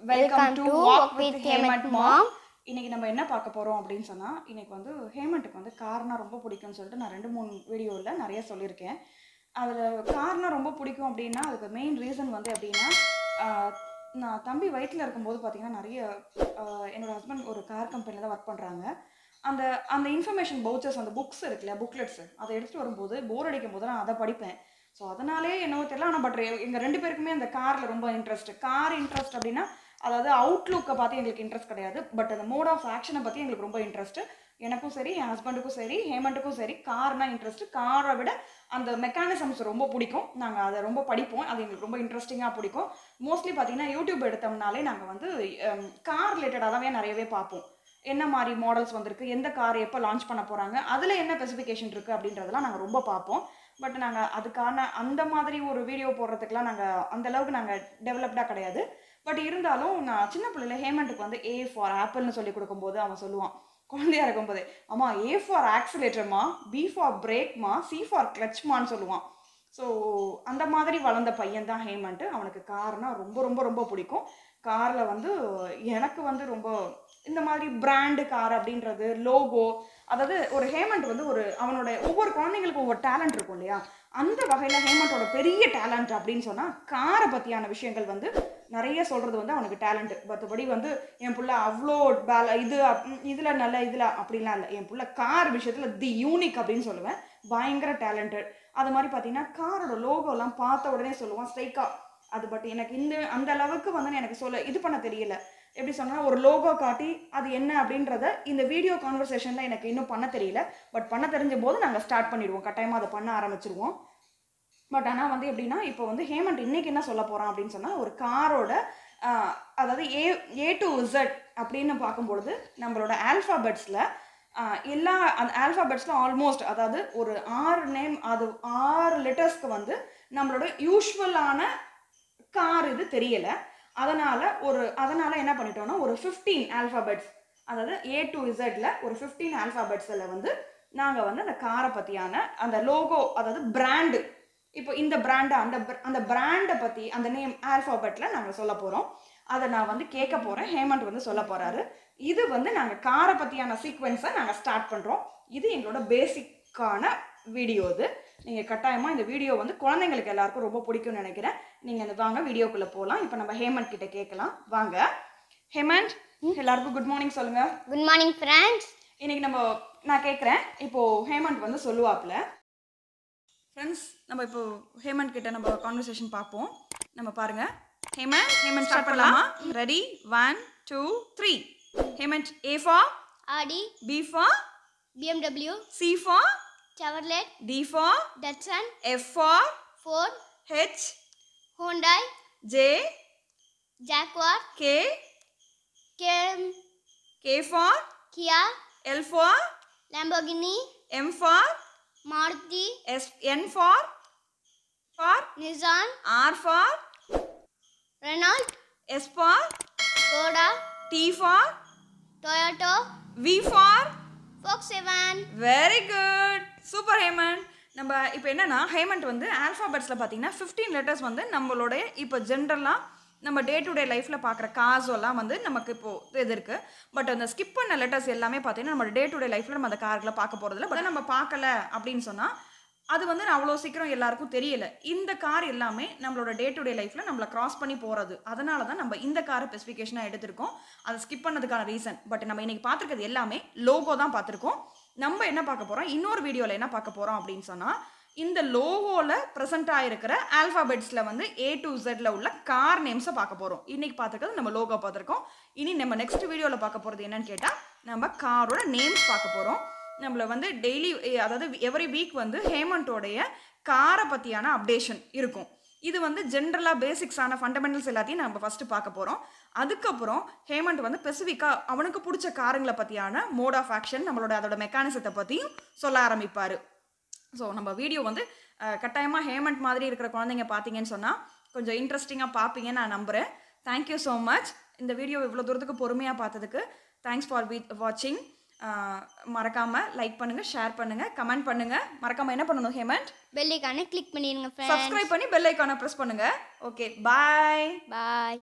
welcome to walk with Hemant mom இன்னைக்கு நம்ம என்ன பார்க்க போறோம் அப்படின்னு சொன்னா இன்னைக்கு வந்து ஹேமண்ட்டுக்கு வந்து கார்னா ரொம்ப பிடிக்கும்னு சொல்லிட்டு நான் ரெண்டு மூணு வீடியோவில் நிறைய சொல்லியிருக்கேன் அதில் கார்னா ரொம்ப பிடிக்கும் அப்படின்னா அதுக்கு மெயின் ரீசன் வந்து எப்படின்னா ஆஹ், நான் தம்பி வயிற்றில் இருக்கும்போது பார்த்தீங்கன்னா நிறைய ஆஹ், என்னோட ஹஸ்பண்ட் ஒரு கார் கம்பெனியில் தான் ஒர்க் பண்ணுறாங்க அந்த அந்த இன்ஃபர்மேஷன் பவுச்சர்ஸ் அந்த புக்ஸ் இருக்குல்ல புக்லெட்ஸ் அதை எடுத்துகிட்டு வரும்போது போர் அடிக்கும் போது நான் அதை படிப்பேன் ஸோ அதனாலே என்னவோ தெரியல ஆனால் பட் எங்கள் ரெண்டு பேருக்குமே அந்த காரில் ரொம்ப இன்ட்ரெஸ்ட் கார் இன்ட்ரெஸ்ட் அப்படின்னா அதாவது அவுட்லுக்கை பார்த்து எங்களுக்கு இன்ட்ரெஸ்ட் கிடையாது பட் அந்த மோட் ஆஃப் ஆக்ஷனை பற்றி எங்களுக்கு ரொம்ப இன்ட்ரெஸ்ட் எனக்கும் சரி என் ஹஸ்பண்டுக்கும் சரி ஹேமண்ட்டுக்கும் சரி கார்னா இன்ட்ரெஸ்ட் காரை விட அந்த மெக்கானிசம்ஸ் ரொம்ப பிடிக்கும் நாங்கள் அதை ரொம்ப படிப்போம் அது எங்களுக்கு ரொம்ப இன்ட்ரெஸ்டிங்காக பிடிக்கும் மோஸ்ட்லி பார்த்தீங்கன்னா யூடியூப் எடுத்தோம்னாலே நாங்கள் வந்து கார் ரிலேட்டடாகவே நிறையவே பார்ப்போம் என்ன மாதிரி மாடல்ஸ் வந்திருக்கு எந்த கார் எப்போ லான்ச் பண்ண போகிறாங்க அதில் என்ன ஸ்பெசிஃபிகேஷன் இருக்குது அப்படின்றதெல்லாம் நாங்கள் ரொம்ப பார்ப்போம் பட் நாங்கள் அதுக்கான அந்த மாதிரி ஒரு வீடியோ போடுறதுக்குலாம் நாங்கள் அந்த அளவுக்கு நாங்கள் டெவலப்டாக கிடையாது பட் இருந்தாலும் நான் சின்ன பிள்ளைல ஹேமண்ட்டுக்கு வந்து ஏ ஃபார் ஆப்பிள்னு சொல்லி கொடுக்கும்போது அவன் சொல்லுவான் குழந்தையா இருக்கும்போதே அம்மா ஏ ஃபார் ஆக்சிலேட்டர்மா பி ஃபார் பிரேக்மா சி ஃபார் கிளச்மான்னு சொல்லுவான் ஸோ அந்த மாதிரி வளர்ந்த பையன் தான் ஹேமண்ட்டு அவனுக்கு கார்னா ரொம்ப ரொம்ப ரொம்ப பிடிக்கும் காரில் வந்து எனக்கு வந்து ரொம்ப இந்த மாதிரி பிராண்டு கார் அப்படின்றது லோகோ அதாவது ஒரு ஹேமண்ட் வந்து ஒரு அவனோட ஒவ்வொரு குழந்தைங்களுக்கும் ஒவ்வொரு டேலண்ட் இருக்கும் இல்லையா அந்த வகையில் ஹேமண்டோட பெரிய டேலண்ட் அப்படின்னு சொன்னால் காரை பற்றியான விஷயங்கள் வந்து நிறைய சொல்கிறது வந்து அவனுக்கு டேலண்ட் மற்றபடி வந்து என் புள்ள அவ்வளோ பேல இது இதில் நல்ல இதில் அப்படிலாம் இல்லை என் புள்ள கார் விஷயத்தில் தி யூனிக் அப்படின்னு சொல்லுவேன் பயங்கர டேலண்டட் அது மாதிரி பார்த்தீங்கன்னா காரோட லோகோலாம் பார்த்த உடனே சொல்லுவான் ஸ்ட்ரைக்கா அது பட் எனக்கு இந்த அந்த அளவுக்கு வந்து எனக்கு சொல்ல இது பண்ண தெரியல எப்படி சொன்னால் ஒரு லோகோ காட்டி அது என்ன அப்படின்றத இந்த வீடியோ கான்வர்சேஷனில் எனக்கு இன்னும் பண்ண தெரியல பட் பண்ண தெரிஞ்ச போது நாங்கள் ஸ்டார்ட் பண்ணிடுவோம் கட்டாயமாக அதை பண்ண ஆரம்பிச்சிருவோம் பட் ஆனால் வந்து எப்படின்னா இப்போ வந்து ஹேமண்ட் இன்னைக்கு என்ன சொல்ல போகிறான் அப்படின்னு சொன்னால் ஒரு காரோட ஆஹ், அதாவது ஏ ஏ டு இசட் அப்படின்னு பார்க்கும்பொழுது நம்மளோட ஆல்ஃபாபெட்ஸில் எல்லா அந்த ஆல்ஃபாபெட்ஸில் ஆல்மோஸ்ட் அதாவது ஒரு ஆறு நேம் அது ஆறு லெட்டர்ஸ்க்கு வந்து நம்மளோட யூஸ்வலான கார் இது தெரியலை அதனால் ஒரு அதனால் என்ன பண்ணிட்டோம்னா ஒரு ஃபிஃப்டீன் ஆல்ஃபாபெட்ஸ் அதாவது ஏ டு இசட்ல ஒரு ஃபிஃப்டீன் ஆல்ஃபாபெட்ஸில் வந்து நாங்கள் வந்து அந்த காரை பற்றியான அந்த லோகோ அதாவது பிராண்டு இப்போ இந்த பிராண்டு அந்த br- அந்த பிராண்டை பற்றி அந்த நேம் ஆல்ஃபாபெட்டில் நாங்கள் சொல்ல போகிறோம் அதை நான் வந்து கேட்க போகிறேன் ஹேமண்ட் வந்து சொல்ல போகிறாரு இது வந்து நாங்கள் காரை பற்றியான சீக்வென்ஸை நாங்கள் ஸ்டார்ட் பண்ணுறோம் இது எங்களோட பேசிக்கான வீடியோ இது நீங்கள் கட்டாயமாக இந்த வீடியோ வந்து குழந்தைங்களுக்கு எல்லாருக்கும் ரொம்ப பிடிக்கும்னு நினைக்கிறேன் நீங்கள் இந்த வாங்க வீடியோக்குள்ளே போகலாம் இப்போ நம்ம ஹேமண்ட் கிட்ட கேட்கலாம் வாங்க ஹேமண்ட் எல்லாருக்கும் குட் மார்னிங் சொல்லுங்கள் குட் மார்னிங் ஃப்ரெண்ட்ஸ் இன்னைக்கு நம்ம நான் கேட்குறேன் இப்போ ஹேமண்ட் வந்து சொல்லுவாப்ல ஃப்ரெண்ட்ஸ் நம்ம இப்போ ஹேமண்ட் கிட்ட நம்ம கான்வர்சேஷன் பார்ப்போம் நம்ம பாருங்க ஹேமண்ட் ஹேமண்ட் ஸ்டார்ட் பண்ணலாமா ready one two three Hemant A for Audi B for BMW C for Chevrolet D for Datsun F for Ford H Hyundai J Jaguar K கேம் K for Kia L for Lamborghini M for Maruti S N for for Nissan R for Renault S for Skoda T for Toyota V for Volks seven very good super Hemant நம்ம இப்போ என்னன்னா ஹேமண்ட் வந்து ஆல்ஃபாபெட்ஸில் பார்த்தீங்கன்னா fifteen letters வந்து நம்மளோட இப்போ ஜென்ரலாக நம்ம டே டு டே லைஃப்பில் பார்க்குற காசோலாம் வந்து நமக்கு இப்போது இது இருக்குது பட் அந்த ஸ்கிப் பண்ண லெட்டர்ஸ் எல்லாமே பார்த்தீங்கன்னா நம்ம டே டு டே லைஃப்பில் நம்ம அந்த கார்களை பார்க்க போகிறதில்ல பட் நம்ம பார்க்கல அப்படின்னு சொன்னால் அது வந்து அவ்வளோ சீக்கிரம் எல்லாருக்கும் தெரியல இந்த கார் எல்லாமே நம்மளோட டே டு டே லைஃப்பில் நம்மளை கிராஸ் பண்ணி போகிறது அதனால தான் நம்ம இந்த காரை ஸ்பெசிஃபிகேஷனாக எடுத்திருக்கோம் அதை ஸ்கிப் பண்ணதுக்கான ரீசன் பட் நம்ம இன்னைக்கு பார்த்துருக்கிறது எல்லாமே லோகோ தான் பார்த்துருக்கோம் நம்ம என்ன பார்க்க போகிறோம் இன்னொரு வீடியோவில் என்ன பார்க்க போகிறோம் அப்படின்னு சொன்னால் இந்த லோகோவில் ப்ரெசென்ட் ஆகிருக்கிற ஆல்ஃபாபெட்ஸில் வந்து ஏ டு ஜெட்டில் உள்ள கார் நேம்ஸை பார்க்க போகிறோம் இன்னைக்கு பார்த்துருக்கிறது நம்ம லோகோ பார்த்துருக்கோம் இனி நம்ம நெக்ஸ்ட் வீடியோவில் பார்க்க போகிறது என்னன்னு கேட்டால் நம்ம காரோட நேம்ஸ் பார்க்க போகிறோம் நம்மள வந்து டெய்லி அதாவது எவ்ரி வீக் வந்து ஹேமண்டோடைய காரை பற்றியான அப்டேஷன் இருக்கும் இது வந்து ஜென்ரலாக பேசிக்ஸான ஃபண்டமெண்டல்ஸ் எல்லாத்தையும் நம்ம ஃபஸ்ட்டு பார்க்க போகிறோம் அதுக்கப்புறம் ஹேமண்ட் வந்து ஸ்பெசிஃபிக்காக அவனுக்கு பிடிச்ச காருங்களை பற்றியான மோட் ஆஃப் ஆக்ஷன் நம்மளோட அதோட மெக்கானிசத்தை பற்றியும் சொல்ல ஆரம்பிப்பார் ஸோ நம்ம வீடியோ வந்து கட்டாயமாக ஹேமண்ட் மாதிரி இருக்கிற குழந்தைங்க பார்த்தீங்கன்னு சொன்னால் கொஞ்சம் இன்ட்ரெஸ்டிங்காக பார்ப்பீங்கன்னு நான் நம்புகிறேன் தேங்க்யூ ஸோ மச் இந்த வீடியோ இவ்வளோ தூரத்துக்கு பொறுமையாக பார்த்ததுக்கு தேங்க்ஸ் ஃபார் வீ வாட்சிங் மறக்காமல் லைக் பண்ணுங்கள் ஷேர் பண்ணுங்கள் கமெண்ட் பண்ணுங்கள் மறக்காமல் என்ன பண்ணணும் ஹேமண்ட் பெல்லைக்கான கிளிக் பண்ணிடுங்க ஃப்ரெண்ட்ஸ் சப்ஸ்கிரைப் பண்ணி பெல் ஐக்கானை ப்ரெஸ் பண்ணுங்கள் ஓகே பாய் பாய்